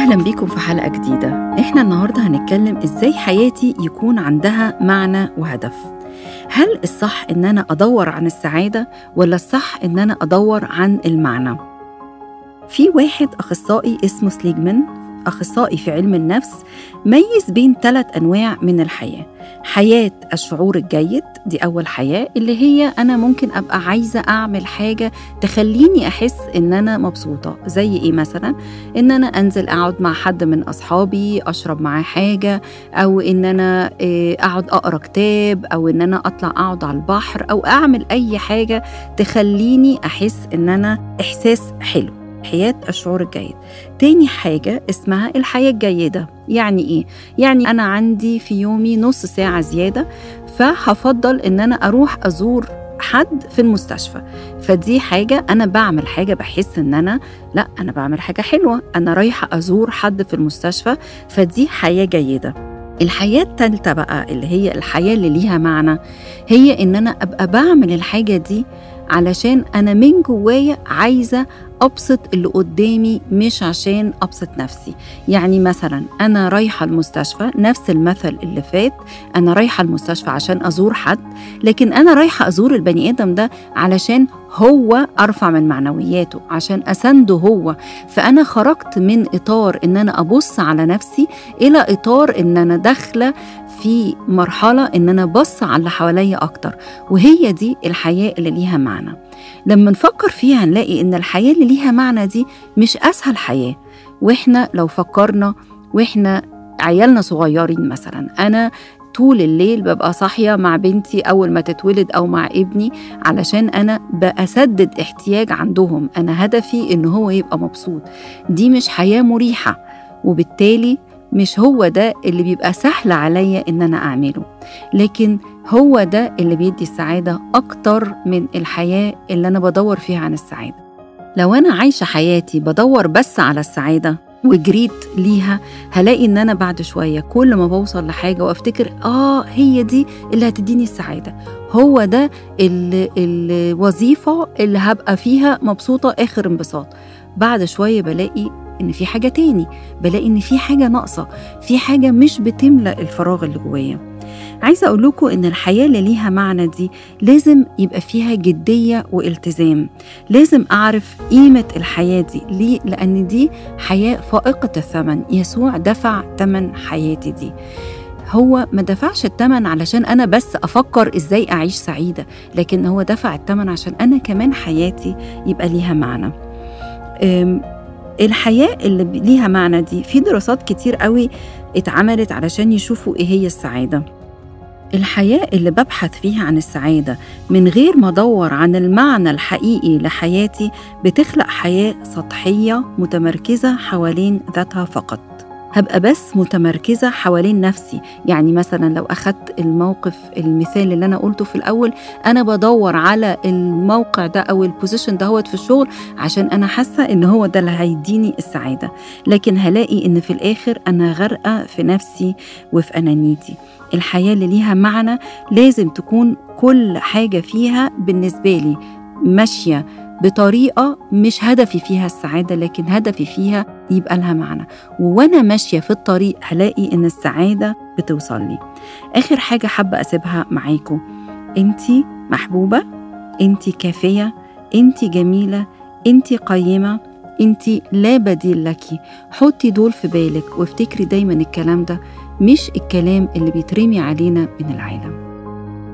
أهلا بيكم في حلقة جديدة إحنا النهاردة هنتكلم إزاي حياتي يكون عندها معنى وهدف هل الصح إن أنا أدور عن السعادة ولا الصح إن أنا أدور عن المعنى؟ في واحد أخصائي اسمه سليجمان أخصائي في علم النفس ميز بين ثلاث أنواع من الحياة حياة الشعور الجيد دي أول حياة اللي هي أنا ممكن أبقى عايزة أعمل حاجة تخليني أحس إن أنا مبسوطة زي إيه مثلا إن أنا أنزل أقعد مع حد من أصحابي أشرب معاه حاجة أو إن أنا أقعد أقرأ كتاب أو إن أنا أطلع أقعد على البحر أو أعمل أي حاجة تخليني أحس إن أنا إحساس حلو حياة الشعور الجيد تاني حاجة اسمها الحياة الجيدة يعني إيه؟ يعني أنا عندي في يومي نص ساعة زيادة فهفضل إن أنا أروح أزور حد في المستشفى فدي حاجة أنا بعمل حاجة بحس إن أنا لا أنا بعمل حاجة حلوة أنا رايحة أزور حد في المستشفى فدي حياة جيدة الحياة التالتة بقى اللي هي الحياة اللي ليها معنى هي إن أنا أبقى بعمل الحاجة دي علشان أنا من جوايا عايزة أبسط اللي قدامي مش عشان أبسط نفسي يعني مثلا أنا رايحة المستشفى نفس المثل اللي فات أنا رايحة المستشفى عشان أزور حد لكن أنا رايحة أزور البني آدم ده علشان هو أرفع من معنوياته عشان أسنده هو فأنا خرجت من إطار إن أنا أبص على نفسي إلى إطار إن أنا داخلة في مرحلة إن أنا بص على اللي حواليا أكتر وهي دي الحياة اللي ليها معنى لما نفكر فيها هنلاقي إن الحياة اللي ليها معنى دي مش أسهل حياة وإحنا لو فكرنا وإحنا عيالنا صغيرين مثلا أنا طول الليل ببقى صاحية مع بنتي أول ما تتولد أو مع ابني علشان أنا بأسدد احتياج عندهم أنا هدفي إن هو يبقى مبسوط دي مش حياة مريحة وبالتالي مش هو ده اللي بيبقى سهل عليا ان انا اعمله لكن هو ده اللي بيدي السعاده اكتر من الحياه اللي انا بدور فيها عن السعاده لو انا عايشه حياتي بدور بس على السعاده وجريت ليها هلاقي ان انا بعد شويه كل ما بوصل لحاجه وافتكر اه هي دي اللي هتديني السعاده هو ده الوظيفه اللي هبقى فيها مبسوطه اخر انبساط بعد شويه بلاقي ان في حاجه تاني بلاقي ان في حاجه ناقصه في حاجه مش بتملا الفراغ اللي جوايا عايزه اقول لكم ان الحياه اللي ليها معنى دي لازم يبقى فيها جديه والتزام لازم اعرف قيمه الحياه دي ليه لان دي حياه فائقه الثمن يسوع دفع ثمن حياتي دي هو ما دفعش الثمن علشان انا بس افكر ازاي اعيش سعيده لكن هو دفع الثمن عشان انا كمان حياتي يبقى ليها معنى الحياة اللي ليها معنى دي في دراسات كتير قوي اتعملت علشان يشوفوا ايه هي السعادة الحياة اللي ببحث فيها عن السعادة من غير ما أدور عن المعنى الحقيقي لحياتي بتخلق حياة سطحية متمركزة حوالين ذاتها فقط هبقى بس متمركزة حوالين نفسي يعني مثلا لو أخدت الموقف المثال اللي أنا قلته في الأول أنا بدور على الموقع ده أو البوزيشن دهوت في الشغل عشان أنا حاسة إن هو ده اللي هيديني السعادة لكن هلاقي إن في الآخر أنا غرقة في نفسي وفي أنانيتي الحياة اللي ليها معنى لازم تكون كل حاجة فيها بالنسبة لي ماشية بطريقة مش هدفي فيها السعادة لكن هدفي فيها يبقى لها معنى ووانا ماشية في الطريق هلاقي ان السعادة بتوصل لي آخر حاجة حابة أسيبها معاكم انتي محبوبة انتي كافية انتي جميلة انتي قيمة انتي لا بديل لك حطي دول في بالك وافتكري دايما الكلام ده مش الكلام اللي بيترمي علينا من العالم